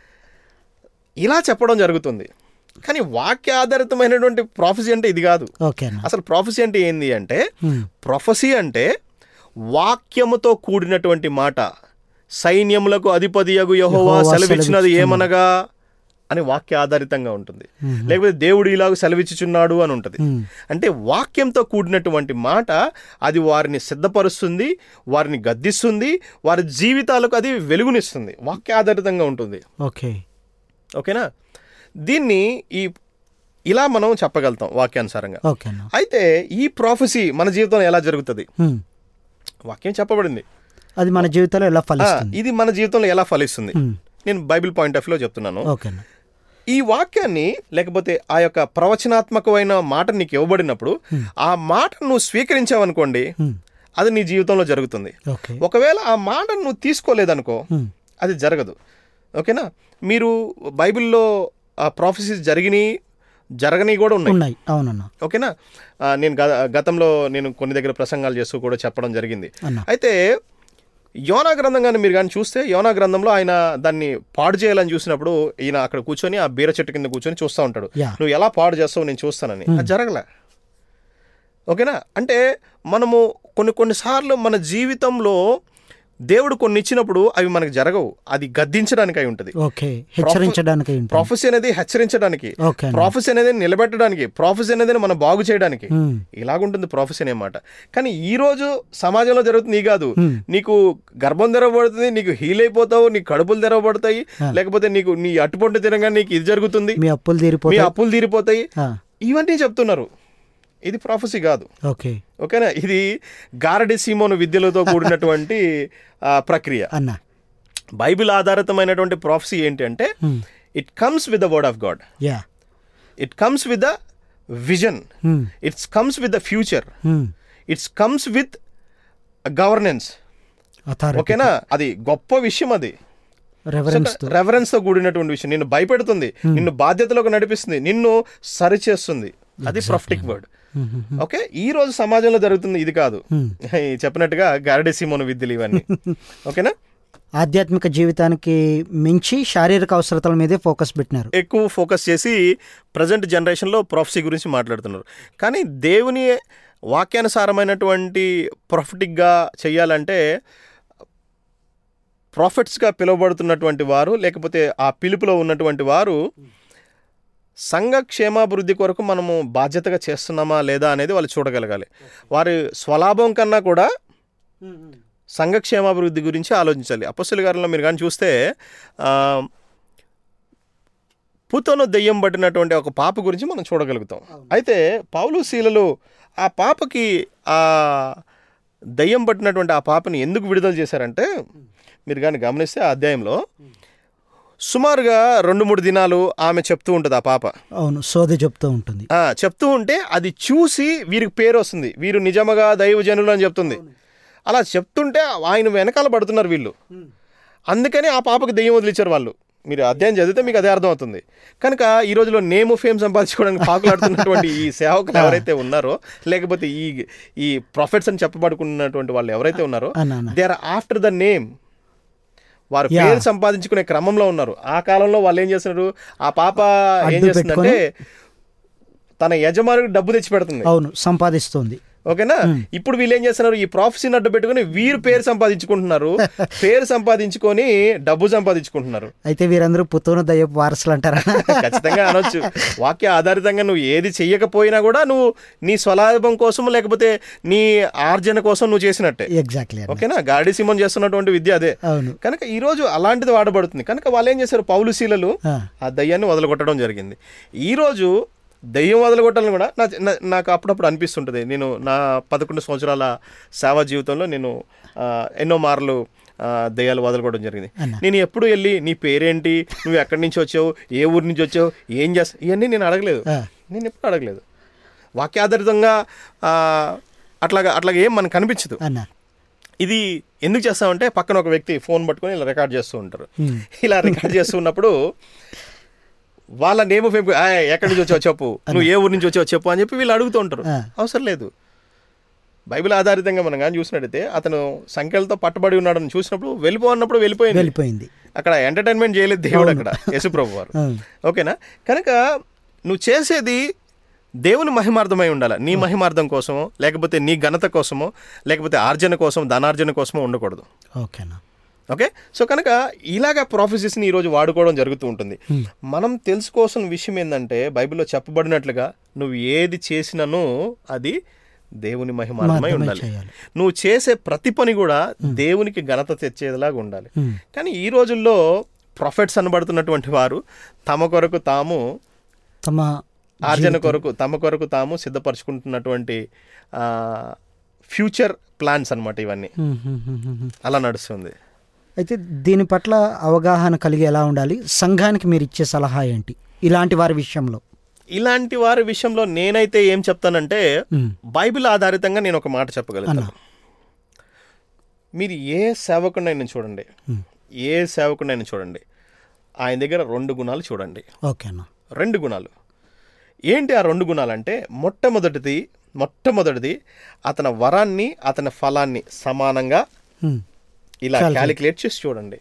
ఇలా చెప్పడం జరుగుతుంది కానీ వాక్య ఆధారితమైనటువంటి ప్రాఫెసీ అంటే ఇది కాదు ఓకేనా అసలు ప్రాఫెసీ అంటే ఏంది అంటే ఉమ్, ప్రొఫెసీ అంటే వాక్యముతో కూడినటువంటి మాట సైన్యములకు అధిపతియగు యెహోవా యెహోవా సెలవిచ్చినది సెలవిచ్చుచున్నాడు. ఏమనగా అని వాక్య ఆధారితంగా ఉంటుంది లేకపోతే దేవుడు ఇలాగ సెలవిచ్చుచున్నాడు అని ఉంటుంది ఉమ్, అంటే వాక్యంతో కూడినటువంటి మాట అది వారిని సిద్ధపరుస్తుంది వారిని గద్దిస్తుంది వారి జీవితాలకు అది వెలుగునిస్తుంది వాక్య ఆధారితంగా ఉంటుంది ఓకే ఓకేనా దీన్ని ఈ ఇలా మనం చెప్పగలుగుతాం వాక్యానుసారంగా ఓకేనా అయితే ఈ ప్రాఫెసీ మన జీవితంలో ఎలా జరుగుతుంది ఉమ్, వాక్యం చెప్పబడింది అది మన జీవితంలో ఎలా ఆ, ఫలిస్తుంది ఇది మన జీవితంలో ఎలా ఫలిస్తుంది ఉమ్, నేను బైబిల్ పాయింట్ ఆఫ్ లో చెప్తున్నాను ఓకేనా ఈ వాక్యాన్ని లేకపోతే ఆ యొక్క ప్రవచనాత్మకమైన మాట నీకు ఇవ్వబడినప్పుడు ఆ మాట నువ్వు స్వీకరించావనుకోండి ఉమ్, అది నీ జీవితంలో జరుగుతుంది ఓకే ఒకవేళ ఆ మాటను నువ్వు తీసుకోలేదనుకో ఉమ్, అది జరగదు ఓకేనా మీరు బైబిల్లో ఆ ప్రాఫెసీస్ జరిగినాయి జరగని కూడా ఉన్నాయి ఉన్నాయి అవునన్న ఓకేనా ఆ, నేను గ- గతంలో నేను కొన్ని దగ్గర ప్రసంగాలు చేస్తూ కూడా చెప్పడం జరిగింది అన్న అయితే యోనా గ్రంథం కానీ మీరు కానీ చూస్తే యోనా గ్రంథంలో ఆయన దాన్ని పాడు చేయాలని చూసినప్పుడు ఈయన అక్కడ కూర్చొని ఆ బీర చెట్టు కింద కూర్చొని చూస్తూ ఉంటాడు యా. నువ్వు ఎలా పాడు చేస్తావు నేను చూస్తానని అది జరగలే ఓకేనా అంటే మనము కొన్ని కొన్నిసార్లు మన జీవితంలో దేవుడు కొన్ని ఇచ్చినప్పుడు అవి మనకు జరగవు అది గద్దించడానికి అయి ఉంటుంది ఓకే హెచ్చరించడానికి ఉంటుంది ప్రాఫెసీ అనేది హెచ్చరించడానికి ఓకే ప్రాఫెసీ అనేది నిలబెట్టడానికి ప్రాఫెసీ అనేది మనం బాగు చేయడానికి ఉమ్, ఇలాగుంటుంది ప్రాఫెసీ అన్నమాట కానీ ఈ రోజు సమాజంలో జరుగుతుంది ఈ కాదు Hmm. నీకు గర్భం తెరవబడుతుంది నీకు హీల్ అయిపోతావు నీ కడుపులు తెరవబడతాయి లేకపోతే నీకు నీ అట్టుపొంట తినగా నీకు ఇది జరుగుతుంది మీ అప్పులు మీ తీరిపోతాయి అప్పులు తీరిపోతాయి ఆ, ఇవన్నీ చెప్తున్నారు ఇది ప్రాఫెసీ కాదు ఓకే ఓకేనా ఇది గారడి సీమోను విద్యలతో కూడినటువంటి ఆ, ప్రక్రియ అన్న బైబిల్ ఆధారితమైనటువంటి ప్రాఫెసీ ఏంటి అంటే um, it comes with the word of God yeah it comes with the vision um, it's comes with the future um, it's comes with governance authority ఓకేనా అది గొప్ప విషయం అది రెఫరెన్స్ తో రెఫరెన్స్ తో కూడినటువంటి విషయం నిన్ను భయపెడుతుంది నిన్ను బాధ్యతలోకి నడిపిస్తుంది నిన్ను సరిచేస్తుంది అది ప్రొఫ్టిక్ వర్డ్ ఉమ్, ఉమ్, ఓకే ఈ రోజు సమాజంలో జరుగుతుంది ఇది కాదు Hmm. ఈ చెప్పినట్టుగా గారడెసిమోన విద్యలు ఇవన్నీ ఓకేనా ఆధ్యాత్మిక జీవితానికి మించి శారీరక అవసరతల మీదే ఫోకస్ పెట్టినారు ఎక్కువ ఫోకస్ చేసి ప్రజెంట్ జనరేషన్లో ప్రొఫెసీ గురించి మాట్లాడుతున్నారు కానీ దేవుని వాక్యానుసారమైనటువంటి ప్రొఫెటిక్గా చేయాలంటే ప్రాఫిట్స్గా పిలువబడుతున్నటువంటి వారు లేకపోతే ఆ పిలుపులో ఉన్నటువంటి వారు సంఘ క్షేమాభివృద్ధి కొరకు మనము బాధ్యతగా చేస్తున్నామా లేదా అనేది వాళ్ళు చూడగలగాలి వారి స్వలాభం కన్నా కూడా సంఘ క్షేమాభివృద్ధి గురించి ఆలోచించాలి అపస్సుల గారిలో మీరు కానీ చూస్తే ఆ, పుతను దెయ్యం పట్టినటువంటి ఒక పాప గురించి మనం చూడగలుగుతాం అయితే పౌలు శీలలు ఆ పాపకి ఆ దయ్యం పట్టినటువంటి ఆ పాపని ఎందుకు విడుదల చేశారంటే మీరు కానీ గమనిస్తే ఆ అధ్యాయంలో సుమారుగా రెండు మూడు దినాలు ఆమె చెప్తూ ఉంటుంది ఆ పాప అవును సోది చెప్తూ ఉంటుంది ఆ, చెప్తూ ఉంటే అది చూసి వీరికి పేరు వస్తుంది వీరు నిజముగా దైవజనులు అని చెప్తుంది అలా చెప్తుంటే ఆయన వెనకాల పడుతున్నారు వీళ్ళు అందుకని ఆ పాపకి దెయ్యం వదిలించారు వాళ్ళు మీరు అధ్యాయం చదివితే మీకు అదే అర్థమవుతుంది కనుక ఈ రోజులో నేమ్ ఫేమ్ సంపాదించుకోవడానికి పాకులాడుతున్నటువంటి ఈ సేవకులు ఎవరైతే ఉన్నారో లేకపోతే ఈ ఈ ప్రాఫిట్స్ అని చెప్పబడుకున్నటువంటి వాళ్ళు ఎవరైతే ఉన్నారో అన్న అన్న they are after the name వారు Yeah. పేరు సంపాదించుకునే క్రమంలో ఉన్నారు ఆ కాలంలో వాళ్ళు ఏం చేస్తున్నారు ఆ పాప ఏం అడ్డు చేస్తుందంటే తన యజమానికి డబ్బు తెచ్చి పెడుతుంది అవును సంపాదిస్తుంది ఓకేనా ఇప్పుడు వీళ్ళు ఏం చేస్తున్నారు ఈ ప్రాఫెసీని అడ్డు పెట్టుకుని వీరు పేరు సంపాదించుకుంటున్నారు పేరు సంపాదించుకొని డబ్బు సంపాదించుకుంటున్నారు అయితే వీరందరూ పుత్తూరు దయ్యపు వారసులు అంటారా ఖచ్చితంగా అనొచ్చు వాక్య ఆధారితంగా నువ్వు ఏది చెయ్యకపోయినా కూడా నువ్వు నీ స్వలాభం కోసం లేకపోతే నీ ఆర్జన కోసం నువ్వు చేసినట్టే ఎగ్జాక్ట్లీ ఓకేనా గాడి సిమన్ చేస్తున్నటువంటి విద్య అదే అవును కనుక ఈ రోజు అలాంటిది వాడబడుతుంది కనుక వాళ్ళు ఏం చేశారు పౌలు శీలలు ఆ, ఆ దయ్యాన్ని వదలగొట్టడం జరిగింది ఈ రోజు దెయ్యం వదలగొట్టాలని కూడా నా నా- నాకు అప్పుడప్పుడు అనిపిస్తుంటుంది నేను నా పదకొండు సంవత్సరాల సేవా జీవితంలో నేను ఆ, ఎన్నో మార్లు ఆ, దెయ్యాలు వదలగొట్టడం జరిగింది నేను ఎప్పుడు వెళ్ళి నీ పేరేంటి నువ్వు ఎక్కడి నుంచి వచ్చావు ఏ ఊరి నుంచి వచ్చావు ఏం చేస్తావు ఇవన్నీ నేను అడగలేదు ఆ. నేను ఎప్పుడు అడగలేదు వాక్యాధారితంగా ఆ, అట్లాగా అట్లాగా ఏం మనకు కనిపించదు అన్న ఇది ఎందుకు చేస్తామంటే పక్కన ఒక వ్యక్తి ఫోన్ పట్టుకొని ఇలా రికార్డ్ చేస్తూ ఉంటారు ఇలా రికార్డ్ చేస్తూ ఉన్నప్పుడు వాళ్ళ నేమ్ ఫేమ్ ఎక్కడి నుంచి వచ్చావు చెప్పు నువ్వు ఏ ఊరి నుంచి వచ్చావు చెప్పు అని చెప్పి వీళ్ళు అడుగుతూ ఉంటారు ఆ. అవసరం లేదు బైబిల్ ఆధారితంగా మనం కానీ చూసినట్టయితే అతను సంఖ్యలతో పట్టుబడి ఉన్నాడని చూసినప్పుడు వెళ్ళిపో అన్నప్పుడు వెళ్ళిపోయింది వెళ్ళిపోయింది అక్కడ ఎంటర్టైన్మెంట్ చేయలేదు దేవుడు అక్కడ యశుప్రభు వారు ఆ. ఓకేనా కనుక నువ్వు చేసేది దేవుని మహిమార్థమై ఉండాలి నీ మహిమార్థం కోసమో లేకపోతే నీ ఘనత కోసమో లేకపోతే ఆర్జన కోసం ధనార్జన కోసమో ఉండకూడదు ఓకేనా ఓకే సో కనుక ఇలాగా ప్రాఫెసెస్ని ఈరోజు వాడుకోవడం జరుగుతూ ఉంటుంది మనం తెలుసుకోవాల్సిన విషయం ఏంటంటే బైబిల్లో చెప్పబడినట్లుగా నువ్వు ఏది చేసినను అది దేవుని మహిమార్థమై మాత్రమే ఉండాలి చేయాలి. నువ్వు చేసే ప్రతి పని కూడా దేవునికి ఘనత తెచ్చేదిలాగా ఉండాలి కానీ ఈ రోజుల్లో ప్రొఫెట్స్ అనబడుతున్నటువంటి వారు తమ కొరకు తాము తమ ఆర్జన కొరకు తమ కొరకు తాము సిద్ధపరచుకుంటున్నటువంటి ఫ్యూచర్ ప్లాన్స్ అన్నమాట ఇవన్నీ హ్మ్, హ్మ్, హ్మ్, హ్మ్, హ్మ్. అలా నడుస్తుంది అయితే దీని పట్ల అవగాహన కలిగి ఎలా ఉండాలి సంఘానికి మీరు ఇచ్చే సలహా ఏంటి ఇలాంటి వారి విషయంలో ఇలాంటి వారి విషయంలో నేనైతే ఏం చెప్తానంటే హ్మ్. బైబిల్ ఆధారితంగా నేను ఒక మాట చెప్పగలుగుతాను మీరు ఏ సేవకుడినైనా చూడండి ఏ సేవకుడినైనా చూడండి ఆయన దగ్గర రెండు గుణాలు చూడండి ఓకే అన్న రెండు గుణాలు ఏంటి ఆ రెండు గుణాలు అంటే మొట్టమొదటిది మొట్టమొదటిది అతని వరాన్ని అతని ఫలాన్ని సమానంగా హ్మ్. ఇలా క్యాలిక్యులేట్ చేసి చూడండి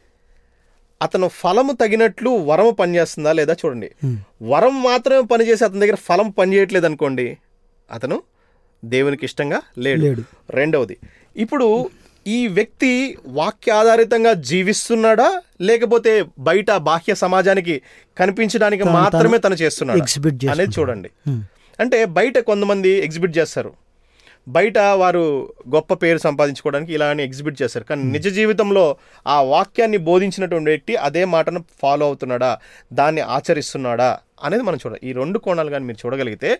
అతను ఫలము తగినట్లు వరము పనిచేస్తుందా లేదా చూడండి వరం మాత్రమే పనిచేసి అతని దగ్గర ఫలం పనిచేయట్లేదు అనుకోండి అతను దేవునికి ఇష్టంగా లేడు లేడు. రెండవది ఇప్పుడు ఈ వ్యక్తి వాక్య ఆధారితంగా జీవిస్తున్నాడా లేకపోతే బయట బాహ్య సమాజానికి కనిపించడానికి మాత్రమే తను చేస్తున్నాడు exhibit చేస్తున్నాడా? అనేది చూడండి అంటే బయట కొంతమంది ఎగ్జిబిట్ చేస్తారు బయట వారు గొప్ప పేరు సంపాదించుకోవడానికి ఇలానే ఎగ్జిబిట్ చేస్తారు కానీ నిజ జీవితంలో ఆ వాక్యాన్ని బోధించినటువంటి వ్యక్తి అదే మాటను ఫాలో అవుతున్నాడా దాన్ని ఆచరిస్తున్నాడా అనేది మనం చూడాలి ఈ రెండు కోణాలు కానీ మీరు చూడగలిగితే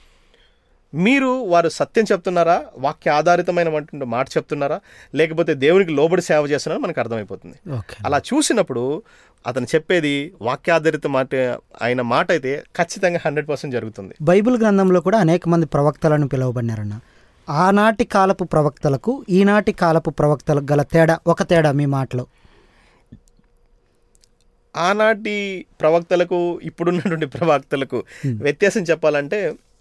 మీరు వారు సత్యం చెప్తున్నారా వాక్య ఆధారితమైన వంటి మాట చెప్తున్నారా లేకపోతే దేవునికి లోబడి సేవ చేస్తున్నారా మనకు అర్థమైపోతుంది ఓకే అలా చూసినప్పుడు అతను చెప్పేది వాక్యాధారిత మాట అయిన మాట అయితే ఖచ్చితంగా హండ్రెడ్ పర్సెంట్ జరుగుతుంది బైబిల్ గ్రంథంలో కూడా అనేక మంది ప్రవక్తలను పిలువబడినారన్న ఆనాటి కాలపు ప్రవక్తలకు ఈనాటి కాలపు ప్రవక్తలకు గల తేడా ఒక తేడా మీ మాటలో ఆనాటి ప్రవక్తలకు ఇప్పుడున్నటువంటి ప్రవక్తలకు వ్యత్యాసం చెప్పాలంటే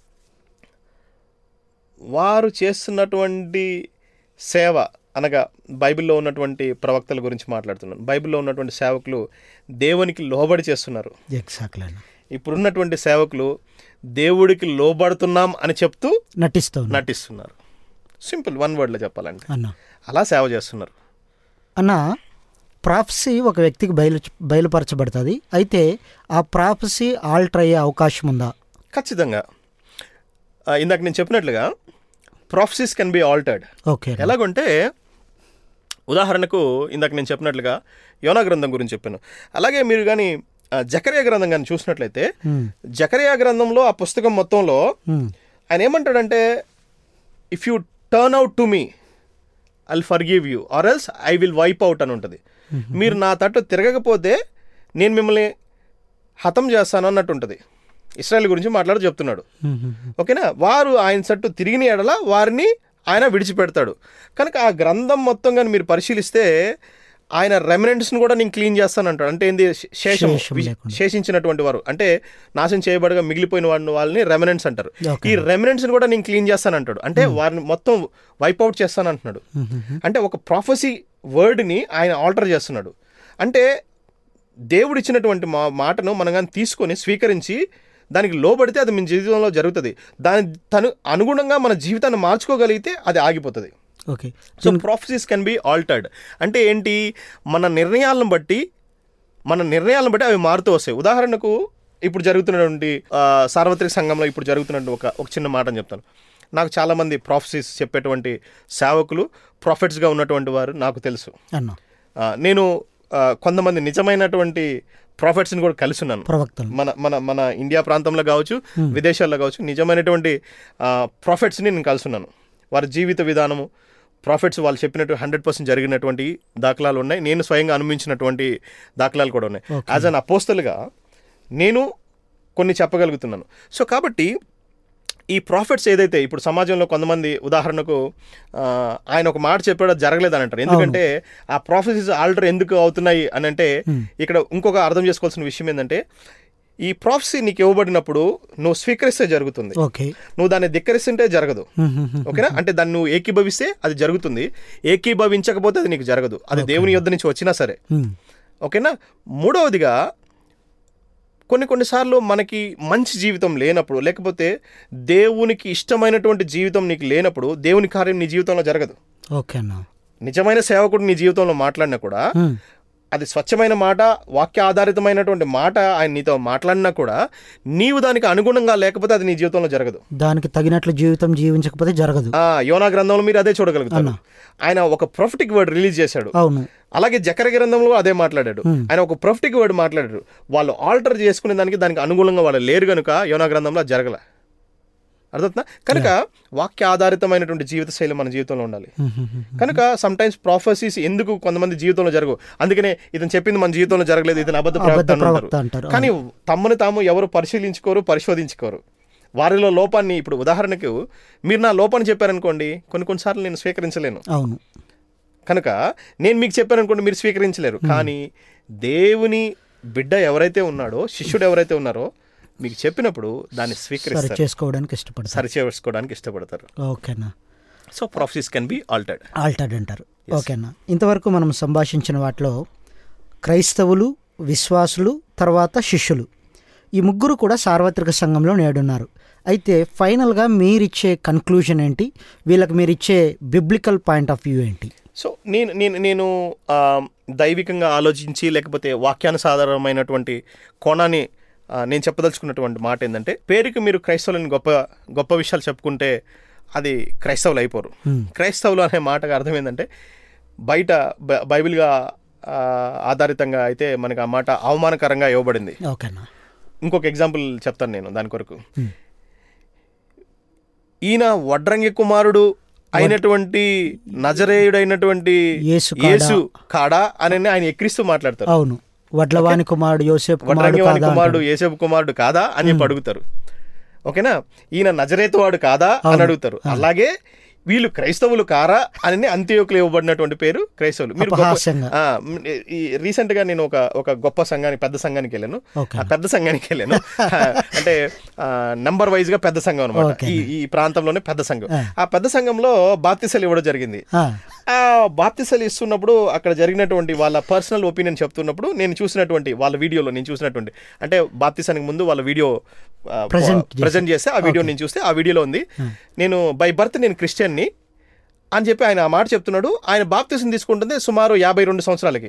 వారు చేస్తున్నటువంటి సేవ అనగా బైబిల్లో ఉన్నటువంటి ప్రవక్తల గురించి మాట్లాడుతున్నాను బైబిల్లో ఉన్నటువంటి సేవకులు దేవునికి లోబడి చేస్తున్నారు ఎగ్జాక్ట్లీ అన్న ఇప్పుడున్నటువంటి సేవకులు దేవుడికి లోబడుతున్నాం అని చెప్తూ నటిస్తూ ఉన్నా. నటిస్తున్నారు సింపుల్ వన్ వర్డ్లో చెప్పాలంటే అన్న అలా సేవ చేస్తున్నారు అన్న ప్రాఫసీ ఒక వ్యక్తికి బయలు బయలుపరచబడుతుంది అయితే ఆ ప్రాఫసీ ఆల్టర్ అయ్యే అవకాశం ఉందా ఖచ్చితంగా ఆ, ఇందాక నేను చెప్పినట్లుగా prophecies can be altered okay ఎలాగంటే ఉదాహరణకు ఇందాక నేను చెప్పినట్లుగా యోనా గ్రంథం గురించి చెప్పాను అలాగే మీరు కానీ జకరియా గ్రంథం కానీ చూసినట్లయితే Hmm. జకరియా గ్రంథంలో ఆ పుస్తకం మొత్తంలో Hmm. ఆయన ఏమంటాడంటే if you turn out to me I'll forgive you or else I will wipe out అని ఉంటుంది మీరు నా తట్టు తిరగకపోతే నేను మిమ్మల్ని హతం చేస్తాను అన్నట్టు ఉంటుంది ఇస్రాయల్ గురించి మాట్లాడు చెప్తున్నాడు Hmm, hmm, hmm. ఓకేనా వారు ఆయన తట్టు తిరిగిన ఎడల వారిని ఆయన విడిచిపెడతాడు కనుక ఆ గ్రంథం మొత్తం కానీ మీరు పరిశీలిస్తే ఆయన రెమినెంట్స్ని కూడా నేను క్లీన్ చేస్తాను అంటాడు అంటే ఏంది శేషం శేషం లేకుండా. శేషించినటువంటి వారు అంటే నాశనం చేయబడగా మిగిలిపోయిన వాడిని వాళ్ళని రెమినెంట్స్ అంటారు Okay. ఈ రెమినెంట్స్ని కూడా నేను క్లీన్ చేస్తాను అంటాడు అంటే వారిని మొత్తం వైప్ అవుట్ చేస్తాను అంటున్నాడు అంటే ఒక ప్రాఫెసీ వర్డ్ని ఆయన ఆల్టర్ చేస్తున్నాడు అంటే దేవుడు ఇచ్చినటువంటి మా మాటను మనం కానీ తీసుకొని స్వీకరించి దానికి లోబడితే అది మన జీవితంలో జరుగుతుంది దాని తను అనుగుణంగా మన జీవితాన్ని మార్చుకోగలిగితే అది ఆగిపోతుంది okay so prophecies can be altered అంటే ఏంటి మన నిర్ణయాలను బట్టి మన నిర్ణయాలను బట్టి అవి మారుతూ వస్తాయి ఉదాహరణకు ఇప్పుడు జరుగుతున్నటువంటి ఆ, సార్వత్రిక సంఘంలో ఇప్పుడు జరుగుతున్నటువంటి ఒక ఒక చిన్న మాటని చెప్తాను నాకు చాలామంది ప్రాఫెసీస్ చెప్పేటువంటి సేవకులు ప్రాఫిట్స్గా ఉన్నటువంటి వారు నాకు తెలుసు అన్న ఆ, నేను ఆ, కొంతమంది నిజమైనటువంటి ప్రాఫిట్స్ని కూడా కలిసి ఉన్నాను ప్రవక్తలు మన మన మన ఇండియా ప్రాంతంలో కావచ్చు విదేశాల్లో కావచ్చు నిజమైనటువంటి ప్రాఫిట్స్ని నేను కలుసున్నాను వారి జీవిత విధానము ప్రాఫిట్స్ వాళ్ళు చెప్పినట్టు హండ్రెడ్ పర్సెంట్ జరిగినటువంటి దాఖలాలు ఉన్నాయి నేను స్వయంగా అనుభవించినటువంటి దాఖలాలు కూడా ఉన్నాయి యాజ్ అన్ అపోస్తలుగా నేను కొన్ని చెప్పగలుగుతున్నాను సో కాబట్టి ఈ ప్రాఫిట్స్ ఏదైతే ఇప్పుడు సమాజంలో కొంతమంది ఉదాహరణకు ఆ, ఆయన ఒక మాట చెప్పాడు అది జరగలేదు అని అంటారు ఎందుకంటే ఆ ప్రాఫిట్స్ ఆల్టర్ ఎందుకు అవుతున్నాయి అని అంటే ఇక్కడ ఇంకొక అర్థం చేసుకోవాల్సిన విషయం ఏంటంటే ఈ ప్రాఫెసీ నీకు ఇవ్వబడినప్పుడు నువ్వు స్వీకరిస్తే జరుగుతుంది ఓకే నువ్వు దాన్ని ధిక్కరిస్తుంటే జరగదు ఓకేనా అంటే దాన్ని నువ్వు ఏకీభవిస్తే అది జరుగుతుంది ఏకీభవించకపోతే అది నీకు జరగదు అది దేవుని యొద్ద నుంచి వచ్చినా సరే ఓకేనా మూడవదిగా కొన్ని కొన్నిసార్లు మనకి మంచి జీవితం లేనప్పుడు లేకపోతే దేవునికి ఇష్టమైనటువంటి జీవితం నీకు లేనప్పుడు దేవుని కార్యం నీ జీవితంలో జరగదు ఓకే అన్న నిజమైన సేవకుడు నీ జీవితంలో మాట్లాడినా కూడా ఉమ్, అది స్వచ్ఛమైన మాట వాక్య ఆధారితమైనటువంటి మాట ఆయన నీతో మాట్లాడినా కూడా నీవు దానికి అనుగుణంగా లేకపోతే అది నీ జీవితంలో జరగదు దానికి తగినట్లు జీవితం జీవించకపోతే జరగదు ఆ యోనా గ్రంథంలో మీరు అదే చూడగలుగుతారు ఆయన ఒక ప్రొఫెటిక్ వర్డ్ రిలీజ్ చేశాడు అవును అలాగే జకర గ్రంథంలో అదే మాట్లాడాడు ఆయన ఒక ప్రొఫెటిక్ వర్డ్ మాట్లాడాడు వాళ్ళు ఆల్టర్ చేసుకునే దానికి దానికి అనుగుణంగా వాళ్ళు లేరు కనుక యోనా గ్రంథంలో అది జరగల అర్థవుతుందా కనుక వాక్య ఆధారితమైనటువంటి జీవిత శైలి మన జీవితంలో ఉండాలి కనుక సమ్ టైమ్స్ ప్రాఫెసీస్ ఎందుకు కొంతమంది జీవితంలో జరగవు అందుకనే ఇతను చెప్పింది మన జీవితంలో జరగలేదు ఇతను అబద్ధ ప్రవక్త అబద్ధ అని ప్రవక్త అంటారు. అంటారు కానీ తమను తాము ఎవరు పరిశీలించుకోరు పరిశోధించుకోరు వారిలో లోపాన్ని ఇప్పుడు ఉదాహరణకు మీరు నా లోపాన్ని చెప్పారనుకోండి కొన్ని కొన్నిసార్లు నేను స్వీకరించలేను అవును కనుక నేను మీకు చెప్పాను అనుకోండి మీరు స్వీకరించలేరు కానీ దేవుని బిడ్డ ఎవరైతే ఉన్నాడో శిష్యుడు ఎవరైతే ఉన్నారో మీకు చెప్పినప్పుడు దాన్ని సరి స్వీకరిస్తారు చేసుకోవడానికి ఇష్టపడతారు సరి చేసుకోవడానికి ఇష్టపడతారు ఓకేనా so prophecies can be altered altered అంటారు ఓకేనా ఇంతవరకు మనం సంభాషించిన వాటిలో క్రైస్తవులు విశ్వాసులు తర్వాత శిష్యులు ఈ ముగ్గురు కూడా సార్వత్రిక సంఘంలో నేడున్నారు అయితే ఫైనల్గా మీరిచ్చే కన్క్లూజన్ ఏంటి వీళ్ళకి మీరిచ్చే బిబ్లికల్ పాయింట్ ఆఫ్ వ్యూ ఏంటి సో నేను నేను నేను ఆ, దైవికంగా ఆలోచించి లేకపోతే వాక్యానుసారమైనటువంటి కోణాన్ని ఆ, నేను చెప్పదలుచుకున్నటువంటి మాట ఏంటంటే పేరుకి మీరు క్రైస్తవులని గొప్ప గొప్ప విషయాలు చెప్పుకుంటే అది క్రైస్తవులు అయిపోరు క్రైస్తవులు అనే మాటకు అర్థం ఏంటంటే బయట బ- బైబిల్గా ఆ, ఆధారితంగా అయితే మనకి ఆ మాట అవమానకరంగా ఇవ్వబడింది ఓకేనా ఇంకొక ఎగ్జాంపుల్ చెప్తాను నేను దాని కొరకు ఈయన వడ్రంగి కుమారుడు అయినటువంటి నజరేయుడైనటువంటి యేసు కాడా? యేసు కాడా అని ఆయన ఎక్కిరిస్తూ మాట్లాడతారు అవును వడ్లవాని కుమారుడు యోసేపు కుమారుడు వడ్రంగి వాని కాదా కుమారుడు ఏసేపు కుమారుడు కాదా అని చెప్పి అడుగుతారు ఓకేనా ఈయన నజరేతు వాడు కాదా అని అడుగుతారు అలాగే వీళ్ళు క్రైస్తవులు కారా అని అంత్యోకులు ఇవ్వబడినటువంటి పేరు క్రైస్తవులు మీరు గొప్ప- అపహాస్యంగా. ఆ, మ్, ఈ రీసెంట్ గా నేను ఒక ఒక గొప్ప సంఘానికి పెద్ద సంఘానికి వెళ్ళాను ఓకే. ఆ పెద్ద సంఘానికి వెళ్ళాను ఆ, అంటే నంబర్ వైజ్ గా పెద్ద సంఘం అనమాట ఓకే. ఈ ఈ ప్రాంతంలోనే పెద్ద సంఘం ఆ. ఆ పెద్ద సంఘంలో బాప్తిసలు ఇవ్వడం జరిగింది ఆ, ఆ బాప్తిసలు ఇస్తున్నప్పుడు అక్కడ జరిగినటువంటి వాళ్ళ పర్సనల్ ఒపీనియన్ చెప్తున్నప్పుడు నేను చూసినటువంటి వాళ్ళ వీడియోలో నేను చూసినటువంటి అంటే బాప్తిసానికి ముందు వాళ్ళ వీడియో Present చేసి- ప్రజెంట్ చేస్తే ఆ వీడియో నేను చూస్తే ఆ వీడియోలో ఉంది నేను బై బర్త్ నేను క్రిస్టియన్ని అని చెప్పి ఆయన ఆ మాట చెప్తున్నాడు ఆయన బాప్తిసం తీసుకుంటుంది సుమారు యాభై రెండు సంవత్సరాలకి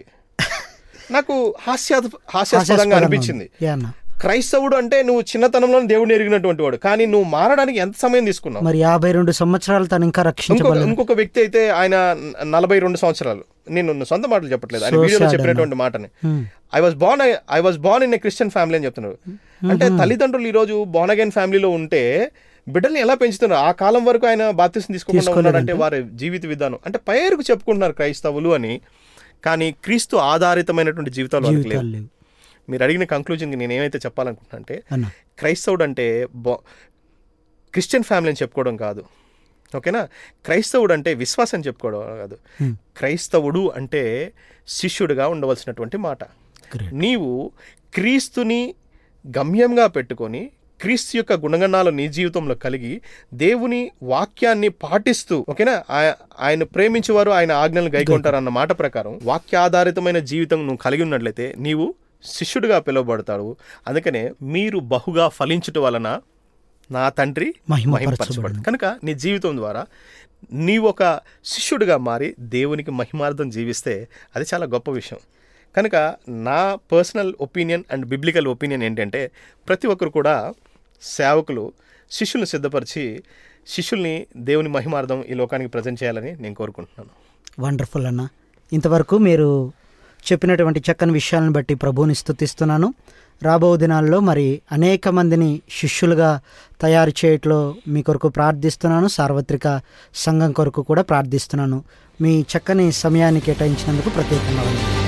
నాకు హాస్యాద హాస్యాస్పదంగా హాస్యాస్పదంగా అనిపించింది ఉంది. యా అన్న. క్రైస్తవుడు అంటే నువ్వు చిన్నతనంలో దేవుడిని ఎరిగినటువంటి వాడు కానీ నువ్వు మారడానికి ఎంత సమయం తీసుకున్నావు మరి యాభై రెండు సంవత్సరాలు తను ఇంకా ఇంకొక రక్షించబడలేదు ఇంకొక వ్యక్తి అయితే ఆయన న- నలభై రెండు సంవత్సరాలు నేను సొంత మాటలు చెప్పట్లేదు ఆయన So వీడియోలో sad చెప్పినటువంటి మాటని Hmm. I was born I was born in a Christian family అని చెప్తున్నారు అంటే తల్లిదండ్రులు ఈ రోజు బోర్న్ అగైన్ ఫ్యామిలీలో ఉంటే బిడ్డల్ని ఎలా పెంచుతున్నారు ఆ కాలం వరకు ఆయన బాప్తిసం తీసుకోకుండా ఉన్నాడంటే వారి జీవిత విధానం అంటే పేరుకు చెప్పుకుంటున్నారు క్రైస్తవులు అని కానీ క్రీస్తు ఆధారితమైనటువంటి జీవితాలు వాళ్ళకి లేవు జీవితాలు లేవు మీరు అడిగిన కంక్లూజన్కి నేను ఏమైతే చెప్పాలనుకుంటున్నా అంటే అన్న క్రైస్తవుడు అంటే బా క్రిస్టియన్ ఫ్యామిలీ అని చెప్పుకోవడం కాదు ఓకేనా క్రైస్తవుడు అంటే విశ్వాసం చెప్పుకోవడం కాదు క్రైస్తవుడు అంటే శిష్యుడిగా ఉండవలసినటువంటి మాట Great. నీవు క్రీస్తుని గమ్యంగా పెట్టుకొని క్రీస్తు యొక్క గుణగణాలు నీ జీవితంలో కలిగి దేవుని వాక్యాన్ని పాటిస్తూ ఓకేనా ఆయ- ఆయన ప్రేమించేవారు ఆయన ఆజ్ఞలు గైకొంటారు అన్న మాట ప్రకారం వాక్యాధారితమైన జీవితం నువ్వు కలిగి ఉన్నట్లయితే నీవు శిష్యుడిగా పిలువబడతాడు అందుకనే మీరు బహుగా ఫలించుట వలన నా తండ్రి మహిమపరచబడును. మహిమపరచబడు కనుక నీ జీవితం ద్వారా నీవు ఒక శిష్యుడిగా మారి దేవునికి మహిమార్థం జీవిస్తే అది చాలా గొప్ప విషయం కనుక నా personal opinion and biblical opinion ఏంటంటే ప్రతి ఒక్కరు కూడా సేవకులు శిష్యుల్ని సిద్ధపరిచి శిష్యుల్ని దేవుని మహిమార్థం ఈ లోకానికి ప్రజెంట్ చేయాలని నేను కోరుకుంటున్నాను వండర్ఫుల్ అన్న ఇంతవరకు మీరు చెప్పినటువంటి చక్కని విషయాలను బట్టి ప్రభువుని స్తుతిస్తున్నాను రాబో దినాల్లో మరి అనేక మందిని శిష్యులుగా తయారు చేయట్లో మీ కొరకు ప్రార్థిస్తున్నాను సార్వత్రిక సంఘం కొరకు కూడా ప్రార్థిస్తున్నాను మీ చక్కని సమయాన్ని కేటాయించినందుకు ప్రత్యేకంగా వందనాలు.